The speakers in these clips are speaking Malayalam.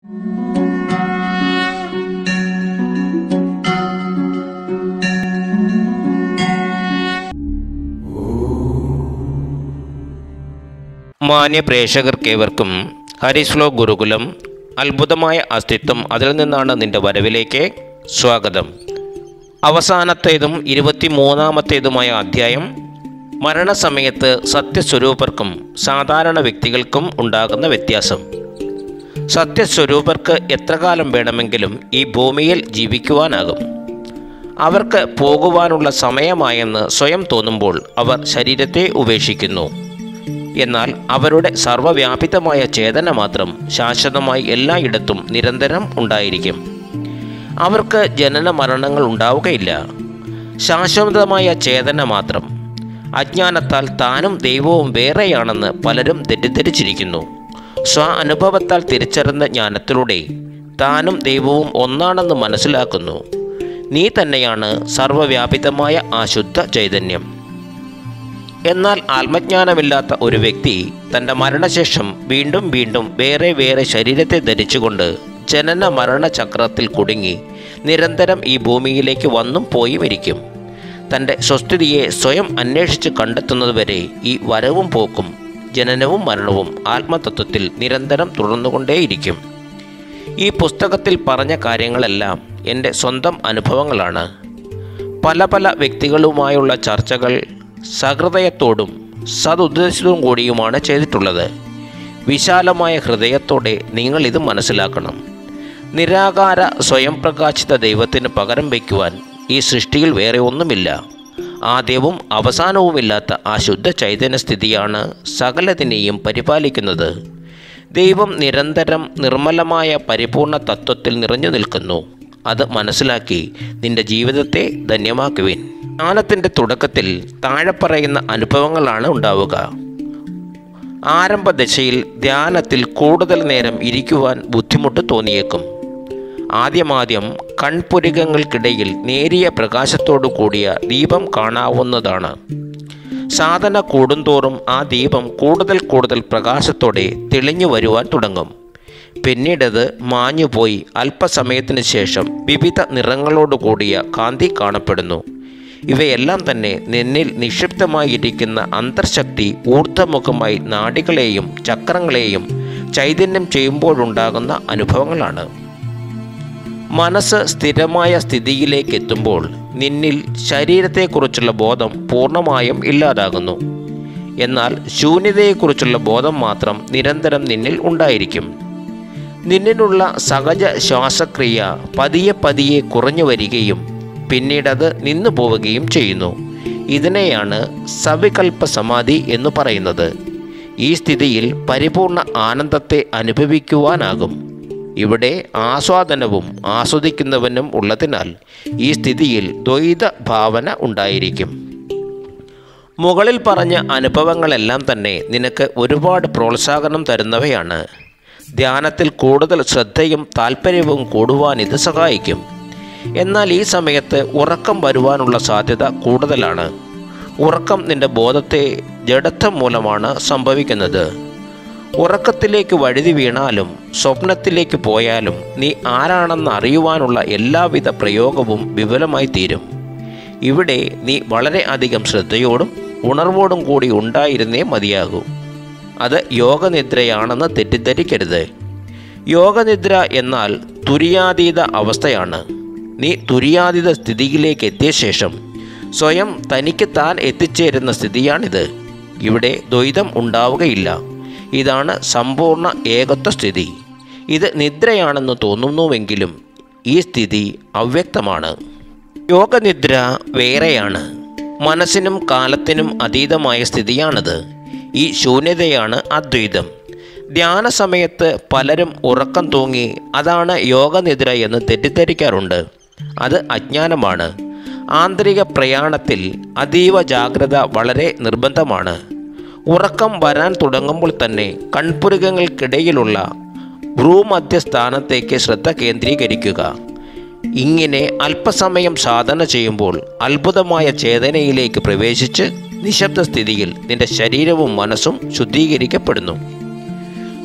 മാന്യ പ്രേക്ഷകർക്കേവർക്കും ഹരിസ്ലോ ഗുരുകുലം അത്ഭുതമായ അസ്തിത്വം അതിൽ നിന്നാണ് നിന്റെ വരവിലേക്ക് സ്വാഗതം അവസാനത്തേതും ഇരുപത്തിമൂന്നാമത്തേതുമായ അധ്യായം മരണസമയത്ത് സത്യസ്വരൂപർക്കും സാധാരണ വ്യക്തികൾക്കും ഉണ്ടാകുന്ന വ്യത്യാസം സത്യസ്വരൂപർക്ക് എത്ര കാലം വേണമെങ്കിലും ഈ ഭൂമിയിൽ ജീവിക്കുവാനാകും അവർക്ക് പോകുവാനുള്ള സമയമായെന്ന് സ്വയം തോന്നുമ്പോൾ അവർ ശരീരത്തെ ഉപേക്ഷിക്കുന്നു എന്നാൽ അവരുടെ സർവ്വവ്യാപിതമായ ചേതന മാത്രം ശാശ്വതമായി എല്ലായിടത്തും നിരന്തരം ഉണ്ടായിരിക്കും അവർക്ക് ജനന മരണങ്ങൾ ഉണ്ടാവുകയില്ല ശാശ്വതമായ ചേതന മാത്രം അജ്ഞാനത്താൽ താനും ദൈവവും വേറെയാണെന്ന് പലരും തെറ്റിദ്ധരിച്ചിരിക്കുന്നു സ്വ അനുഭവത്താൽ തിരിച്ചറിഞ്ഞ ജ്ഞാനത്തിലൂടെ താനും ദൈവവും ഒന്നാണെന്ന് മനസ്സിലാക്കുന്നു നീ തന്നെയാണ് സർവ്വവ്യാപിതമായ ആ ശുദ്ധ ചൈതന്യം എന്നാൽ ആത്മജ്ഞാനമില്ലാത്ത ഒരു വ്യക്തി തൻ്റെ മരണശേഷം വീണ്ടും വീണ്ടും വേറെ വേറെ ശരീരത്തെ ധരിച്ചുകൊണ്ട് ജനന മരണ ചക്രത്തിൽ കുടുങ്ങി നിരന്തരം ഈ ഭൂമിയിലേക്ക് വന്നും പോയും ഇരിക്കും തൻ്റെ സ്വസ്ഥിതിയെ സ്വയം അന്വേഷിച്ച് കണ്ടെത്തുന്നതുവരെ ഈ വരവും പോക്കും ജനനവും മരണവും ആത്മതത്വത്തിൽ നിരന്തരം തുടർന്നുകൊണ്ടേയിരിക്കും ഈ പുസ്തകത്തിൽ പറഞ്ഞ കാര്യങ്ങളെല്ലാം എൻ്റെ സ്വന്തം അനുഭവങ്ങളാണ് പല പല വ്യക്തികളുമായുള്ള ചർച്ചകൾ സഹൃദയത്തോടും സതുദ്ദേശത്തോടും കൂടിയുമാണ് ചെയ്തിട്ടുള്ളത് വിശാലമായ ഹൃദയത്തോടെ നിങ്ങൾ ഇത് മനസ്സിലാക്കണം നിരാകാര സ്വയം പ്രകാശിത ദൈവത്തിന് പകരം വയ്ക്കുവാൻ ഈ സൃഷ്ടിയിൽ വേറെ ഒന്നുമില്ല ആദ്യവും അവസാനവുമില്ലാത്ത ആ ശുദ്ധ ചൈതന്യ സ്ഥിതിയാണ് സകലതിനെയും പരിപാലിക്കുന്നത് ദൈവം നിരന്തരം നിർമ്മലമായ പരിപൂർണ തത്വത്തിൽ നിറഞ്ഞു നിൽക്കുന്നു അത് മനസ്സിലാക്കി നിന്റെ ജീവിതത്തെ ധന്യമാക്കുവിൻ ജ്ഞാനത്തിൻ്റെ തുടക്കത്തിൽ താഴെ പറയുന്ന അനുഭവങ്ങളാണ് ഉണ്ടാവുക ആരംഭദശയിൽ ധ്യാനത്തിൽ കൂടുതൽ നേരം ഇരിക്കുവാൻ ബുദ്ധിമുട്ട് തോന്നിയേക്കും ആദ്യമാദ്യം കൺപുരികങ്ങൾക്കിടയിൽ നേരിയ പ്രകാശത്തോടു കൂടിയ ദീപം കാണാവുന്നതാണ് സാധന കൂടുന്തോറും ആ ദീപം കൂടുതൽ കൂടുതൽ പ്രകാശത്തോടെ തെളിഞ്ഞു വരുവാൻ തുടങ്ങും പിന്നീടത് മാഞ്ഞുപോയി അല്പസമയത്തിന് ശേഷം വിവിധ നിറങ്ങളോട് കൂടിയ കാന്തി കാണപ്പെടുന്നു ഇവയെല്ലാം തന്നെ നിന്നിൽ നിക്ഷിപ്തമായിരിക്കുന്ന അന്തർശക്തി ഊർദ്ധമുഖമായി നാഡികളെയും ചക്രങ്ങളെയും ചൈതന്യം ചെയ്യുമ്പോഴുണ്ടാകുന്ന അനുഭവങ്ങളാണ് മനസ്സ് സ്ഥിരമായ സ്ഥിതിയിലേക്ക് എത്തുമ്പോൾ നിന്നിൽ ശരീരത്തെക്കുറിച്ചുള്ള ബോധം പൂർണ്ണമായും ഇല്ലാതാകുന്നു എന്നാൽ ശൂന്യതയെക്കുറിച്ചുള്ള ബോധം മാത്രം നിരന്തരം നിന്നിൽ ഉണ്ടായിരിക്കും നിന്നിലുള്ള സഹജ ശ്വാസക്രിയ പതിയെ പതിയെ കുറഞ്ഞു വരികയും പിന്നീടത് നിന്നു പോവുകയും ചെയ്യുന്നു ഇതിനെയാണ് സവികൽപ്പ സമാധി എന്ന് പറയുന്നത് ഈ സ്ഥിതിയിൽ പരിപൂർണ ആനന്ദത്തെ അനുഭവിക്കുവാനാകും ഇവിടെ ആസ്വാദനവും ആസ്വദിക്കുന്നവനും ഉള്ളതിനാൽ ഈ സ്ഥിതിയിൽ ദ്വൈത ഭാവന ഉണ്ടായിരിക്കും മുകളിൽ പറഞ്ഞ അനുഭവങ്ങളെല്ലാം തന്നെ നിനക്ക് ഒരുപാട് പ്രോത്സാഹനം തരുന്നവയാണ് ധ്യാനത്തിൽ കൂടുതൽ ശ്രദ്ധയും താല്പര്യവും കൂടുവാൻ ഇത് സഹായിക്കും എന്നാൽ ഈ സമയത്ത് ഉറക്കം വരുവാനുള്ള സാധ്യത കൂടുതലാണ് ഉറക്കം നിന്റെ ബോധത്തെ ജഡത്വം മൂലമാണ് സംഭവിക്കുന്നത് ഉറക്കത്തിലേക്ക് വഴുതി വീണാലും സ്വപ്നത്തിലേക്ക് പോയാലും നീ ആരാണെന്ന് അറിയുവാനുള്ള എല്ലാവിധ പ്രയോഗവും വിപുലമായി തീരും ഇവിടെ നീ വളരെ അധികം ശ്രദ്ധയോടും ഉണർവോടും കൂടി ഉണ്ടായിരുന്നേ മതിയാകൂ അത് യോഗനിദ്രയാണെന്ന് തെറ്റിദ്ധരിക്കരുത് യോഗനിദ്ര എന്നാൽ തുര്യാതീത അവസ്ഥയാണ് നീ തുര്യാതീത സ്ഥിതിയിലേക്ക് എത്തിയ ശേഷം സ്വയം തനിക്ക് താൻ എത്തിച്ചേരുന്ന സ്ഥിതിയാണിത് ഇവിടെ ദ്വൈതം ഉണ്ടാവുകയില്ല ഇതാണ് സമ്പൂർണ്ണ ഏകത്വ സ്ഥിതി ഇത് നിദ്രയാണെന്ന് തോന്നുന്നുവെങ്കിലും ഈ സ്ഥിതി അവ്യക്തമാണ് യോഗനിദ്ര വേറെയാണ് മനസ്സിനും കാലത്തിനും അതീതമായ സ്ഥിതിയാണിത് ഈ ശൂന്യതയാണ് അദ്വൈതം ധ്യാന സമയത്ത് പലരും ഉറക്കം തൂങ്ങി അതാണ് യോഗനിദ്ര എന്ന് തെറ്റിദ്ധരിക്കാറുണ്ട് അത് അജ്ഞാനമാണ് ആന്തരിക പ്രയാണത്തിൽ അതീവ ജാഗ്രത വളരെ നിർബന്ധമാണ് ഉറക്കം വരാൻ തുടങ്ങുമ്പോൾ തന്നെ കൺപുരുകങ്ങൾക്കിടയിലുള്ള ഭ്രൂമധ്യസ്ഥാനത്തേക്ക് ശ്രദ്ധ കേന്ദ്രീകരിക്കുക ഇങ്ങനെ അല്പസമയം സാധന ചെയ്യുമ്പോൾ അത്ഭുതമായ ചേതനയിലേക്ക് പ്രവേശിച്ച് നിശബ്ദ സ്ഥിതിയിൽ നിന്റെ ശരീരവും മനസ്സും ശുദ്ധീകരിക്കപ്പെടുന്നു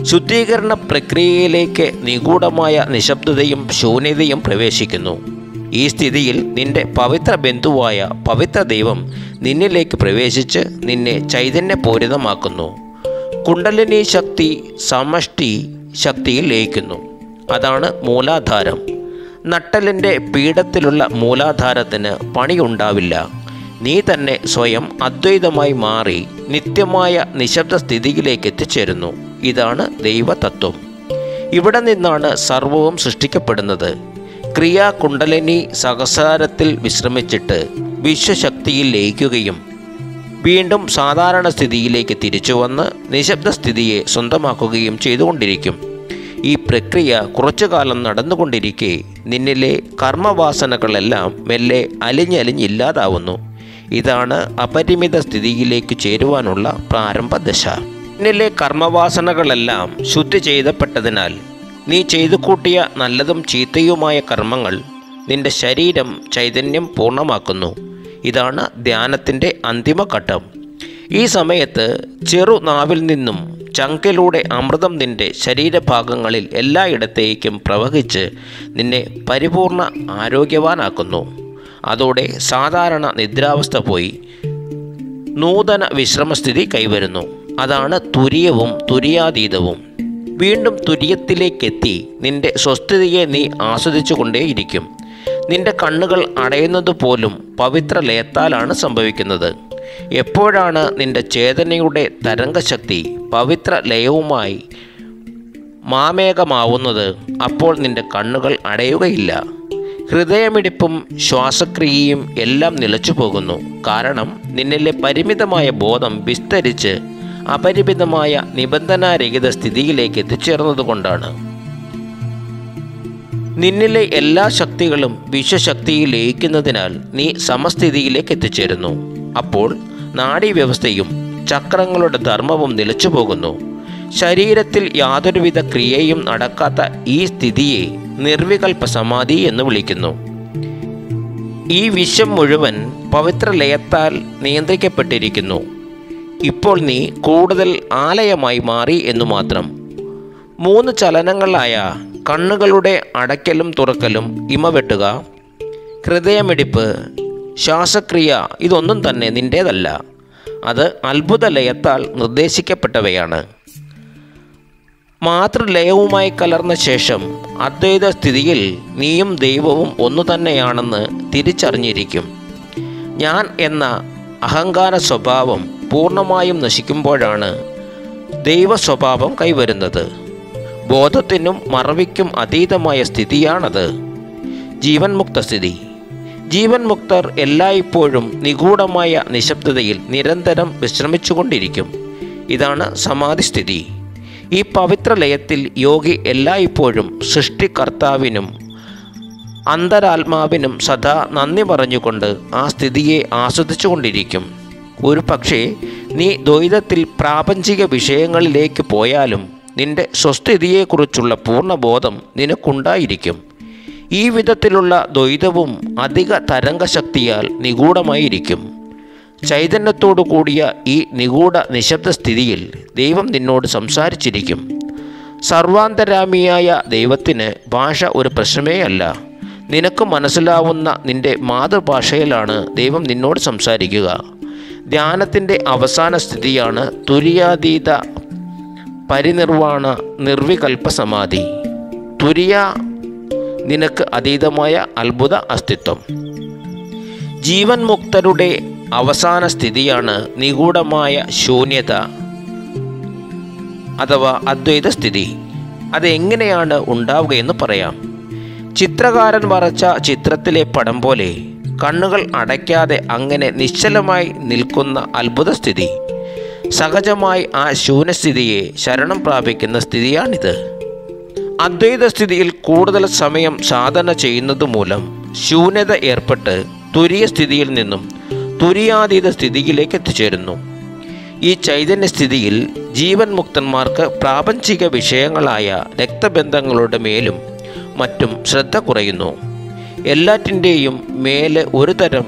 ശുദ്ധീകരണ പ്രക്രിയയിലേക്ക് നിഗൂഢമായ നിശബ്ദതയും ശൂന്യതയും പ്രവേശിക്കുന്നു ഈ സ്ഥിതിയിൽ നിന്റെ പവിത്ര ബന്ധുവായ പവിത്ര ദൈവം നിന്നിലേക്ക് പ്രവേശിച്ച് നിന്നെ ചൈതന്യപൂരിതമാക്കുന്നു കുണ്ടലിനി ശക്തി സമഷ്ടി ശക്തിയിൽ ലയിക്കുന്നു അതാണ് മൂലാധാരം നട്ടലിൻ്റെ പീഠത്തിലുള്ള മൂലാധാരത്തിന് പണിയുണ്ടാവില്ല നീ തന്നെ സ്വയം അദ്വൈതമായി മാറി നിത്യമായ നിശബ്ദ സ്ഥിതിയിലേക്ക് എത്തിച്ചേരുന്നു ഇതാണ് ദൈവതത്വം ഇവിടെ നിന്നാണ് സർവവും സൃഷ്ടിക്കപ്പെടുന്നത് ക്രിയാകുണ്ടലിനി സഹസാരത്തിൽ വിശ്രമിച്ചിട്ട് വിശ്വശക്തിയിൽ ലയിക്കുകയും വീണ്ടും സാധാരണ സ്ഥിതിയിലേക്ക് തിരിച്ചു വന്ന് നിശബ്ദ സ്ഥിതിയെ സ്വന്തമാക്കുകയും ചെയ്തുകൊണ്ടിരിക്കും ഈ പ്രക്രിയ കുറച്ചു കാലം നടന്നുകൊണ്ടിരിക്കെ നിന്നിലെ കർമ്മവാസനകളെല്ലാം മെല്ലെ അലിഞ്ഞലിഞ്ഞില്ലാതാവുന്നു ഇതാണ് അപരിമിത സ്ഥിതിയിലേക്ക് ചേരുവാനുള്ള പ്രാരംഭ ദശ നിന്നിലെ കർമ്മവാസനകളെല്ലാം ശുദ്ധി ചെയ്തപ്പെട്ടതിനാൽ നീ ചെയ്തു കൂട്ടിയ നല്ലതും ചീത്തയുമായ കർമ്മങ്ങൾ നിന്റെ ശരീരം ചൈതന്യം പൂർണ്ണമാക്കുന്നു ഇതാണ് ധ്യാനത്തിൻ്റെ അന്തിമഘട്ടം ഈ സമയത്ത് ചെറു നാവിൽ നിന്നും ചങ്കിലൂടെ അമൃതം നിന്റെ ശരീരഭാഗങ്ങളിൽ എല്ലായിടത്തേക്കും പ്രവഹിച്ച് നിന്നെ പരിപൂർണ ആരോഗ്യവാനാക്കുന്നു അതോടെ സാധാരണ നിദ്രാവസ്ഥ പോയി നൂതന വിശ്രമസ്ഥിതി കൈവരുന്നു അതാണ് തുര്യവും തുര്യാതീതവും വീണ്ടും തുര്യത്തിലേക്കെത്തി നിന്റെ സ്വസ്ഥതയെ നീ ആസ്വദിച്ചു കൊണ്ടേയിരിക്കും നിന്റെ കണ്ണുകൾ അടയുന്നത് പോലും പവിത്ര ലയത്താലാണ് സംഭവിക്കുന്നത് എപ്പോഴാണ് നിന്റെ ചേതനയുടെ തരംഗശക്തി പവിത്ര ലയവുമായി മാമേകമാവുന്നത് അപ്പോൾ നിന്റെ കണ്ണുകൾ അടയുകയില്ല ഹൃദയമിടിപ്പും ശ്വാസക്രിയയും എല്ലാം നിലച്ചു പോകുന്നു കാരണം നിന്നിലെ പരിമിതമായ ബോധം വിസ്തരിച്ച് അപരിമിതമായ നിബന്ധനാരഹിത സ്ഥിതിയിലേക്ക് എത്തിച്ചേർന്നതുകൊണ്ടാണ് നിന്നിലെ എല്ലാ ശക്തികളും വിശ്വശക്തിയിൽ ലയിക്കുന്നതിനാൽ നീ സമസ്ഥിതിയിലേക്ക് എത്തിച്ചേരുന്നു അപ്പോൾ നാഡീവ്യവസ്ഥയും ചക്രങ്ങളുടെ ധർമ്മവും നിലച്ചു പോകുന്നു ശരീരത്തിൽ യാതൊരുവിധ ക്രിയയും നടക്കാത്ത ഈ സ്ഥിതിയെ നിർവികൽപ്പ സമാധി എന്ന് വിളിക്കുന്നു ഈ വിശ്വം മുഴുവൻ പവിത്ര ലയത്താൽ നിയന്ത്രിക്കപ്പെട്ടിരിക്കുന്നു ഇപ്പോൾ നീ കൂടുതൽ ആലയമായി മാറി എന്നു മാത്രം മൂന്ന് ചലനങ്ങളായ കണ്ണുകളുടെ അടയ്ക്കലും തുറക്കലും ഇമവെട്ടുക ഹൃദയമിടിപ്പ് ശ്വാസക്രിയ ഇതൊന്നും തന്നെ നിൻ്റേതല്ല അത് അത്ഭുത ലയത്താൽ നിർദ്ദേശിക്കപ്പെട്ടവയാണ് മാതൃലയവുമായി കലർന്ന ശേഷം അദ്വൈത സ്ഥിതിയിൽ നീയും ദൈവവും ഒന്നു തന്നെയാണെന്ന് തിരിച്ചറിഞ്ഞിരിക്കും ഞാൻ എന്ന അഹങ്കാര സ്വഭാവം പൂർണ്ണമായും നശിക്കുമ്പോഴാണ് ദൈവ സ്വഭാവം കൈവരുന്നത് ബോധത്തിനും മറവിക്കും അതീതമായ സ്ഥിതിയാണത് ജീവൻ മുക്ത സ്ഥിതി ജീവൻ മുക്തർ എല്ലായ്പ്പോഴും നിഗൂഢമായ നിശബ്ദതയിൽ നിരന്തരം വിശ്രമിച്ചുകൊണ്ടിരിക്കും ഇതാണ് സമാധിസ്ഥിതി ഈ പവിത്ര ലയത്തിൽ യോഗി എല്ലായ്പ്പോഴും സൃഷ്ടികർത്താവിനും അന്തരാത്മാവിനും സദാ നന്ദി പറഞ്ഞുകൊണ്ട് ആ സ്ഥിതിയെ ആസ്വദിച്ചുകൊണ്ടിരിക്കും ഒരു പക്ഷേ നീ ദ്വൈതത്തിൽ പ്രാപഞ്ചിക വിഷയങ്ങളിലേക്ക് പോയാലും നിന്റെ സ്വസ്ഥിതിയെക്കുറിച്ചുള്ള പൂർണ്ണബോധം നിനക്കുണ്ടായിരിക്കും ഈ വിധത്തിലുള്ള ദ്വൈതവും അധിക തരംഗശക്തിയാൽ നിഗൂഢമായിരിക്കും ചൈതന്യത്തോടു കൂടിയ ഈ നിഗൂഢ നിശബ്ദ സ്ഥിതിയിൽ ദൈവം നിന്നോട് സംസാരിച്ചിരിക്കും സർവാന്തരാമിയായ ദൈവത്തിന് ഭാഷ ഒരു പ്രശ്നമേ അല്ല നിനക്ക് മനസ്സിലാവുന്ന നിന്റെ മാതൃഭാഷയിലാണ് ദൈവം നിന്നോട് സംസാരിക്കുക ധ്യാനത്തിൻ്റെ അവസാന സ്ഥിതിയാണ് തുര്യാതീത പരിനിർവാണ നിർവികൽപ്പ സമാധി തുര്യ നിനക്ക് അതീതമായ അത്ഭുത അസ്തിത്വം ജീവൻ മുക്തരുടെ അവസാന സ്ഥിതിയാണ് നിഗൂഢമായ ശൂന്യത അഥവാ അദ്വൈത സ്ഥിതി അതെങ്ങനെയാണ് ഉണ്ടാവുകയെന്ന് പറയാം ചിത്രകാരൻ വരച്ച ചിത്രത്തിലെ പടം പോലെ കണ്ണുകൾ അടയ്ക്കാതെ അങ്ങനെ നിശ്ചലമായി നിൽക്കുന്ന അത്ഭുത സ്ഥിതി സഹജമായി ആ ശൂന്യസ്ഥിതിയെ ശരണം പ്രാപിക്കുന്ന സ്ഥിതിയാണിത് അദ്വൈത സ്ഥിതിയിൽ കൂടുതൽ സമയം സാധന ചെയ്യുന്നത് മൂലം ശൂന്യത ഏർപ്പെട്ട് തുരിയ സ്ഥിതിയിൽ നിന്നും തുരിയാതീത സ്ഥിതിയിലേക്ക് എത്തിച്ചേരുന്നു ഈ ചൈതന്യസ്ഥിതിയിൽ ജീവൻ മുക്തന്മാർക്ക് പ്രാപഞ്ചിക വിഷയങ്ങളായ രക്തബന്ധങ്ങളുടെ മേലും മറ്റും ശ്രദ്ധ കുറയുന്നു എല്ലാറ്റിൻ്റെയും മേലെ ഒരു തരം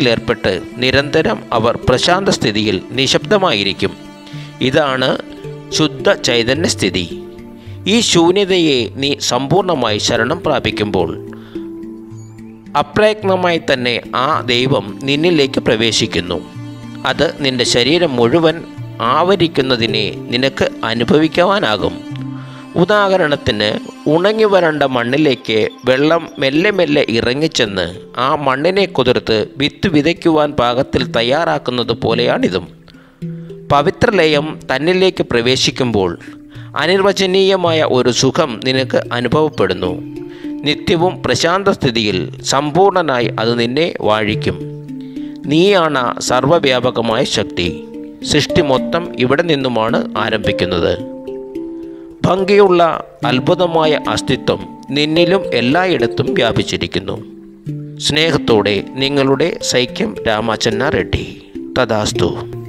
വിരക്തിയിലേർപ്പെട്ട് നിരന്തരം അവർ പ്രശാന്ത സ്ഥിതിയിൽ നിശബ്ദമായിരിക്കും ഇതാണ് ശുദ്ധ ചൈതന്യസ്ഥിതി ഈ ശൂന്യതയെ നീ സമ്പൂർണ്ണമായി ശരണം പ്രാപിക്കുമ്പോൾ അപ്രയത്നമായി തന്നെ ആ ദൈവം നിന്നിലേക്ക് പ്രവേശിക്കുന്നു അത് നിന്റെ ശരീരം മുഴുവൻ ആവരിക്കുന്നതിനെ നിനക്ക് അനുഭവിക്കുവാനാകും ഉദാഹരണത്തിന് ഉണങ്ങി വരണ്ട മണ്ണിലേക്ക് വെള്ളം മെല്ലെ മെല്ലെ ഇറങ്ങിച്ചെന്ന് ആ മണ്ണിനെ കുതിർത്ത് വിത്ത് വിതയ്ക്കുവാൻ പാകത്തിൽ തയ്യാറാക്കുന്നത് പോലെയാണിതും പവിത്രലയം തന്നിലേക്ക് പ്രവേശിക്കുമ്പോൾ അനിർവചനീയമായ ഒരു സുഖം നിനക്ക് അനുഭവപ്പെടുന്നു നിത്യവും പ്രശാന്ത സ്ഥിതിയിൽ സമ്പൂർണനായി അത് നിന്നെ വാഴിക്കും നീയാണ് സർവവ്യാപകമായ ശക്തി സൃഷ്ടി മൊത്തം ഇവിടെ നിന്നുമാണ് ആരംഭിക്കുന്നത് ഭംഗിയുള്ള അത്ഭുതമായ അസ്തിത്വം നിന്നിലും എല്ലായിടത്തും വ്യാപിച്ചിരിക്കുന്നു സ്നേഹത്തോടെ നിങ്ങളുടെ സൈക്യം രാമചന്ന റെഡ്ഡി തഥാസ്തു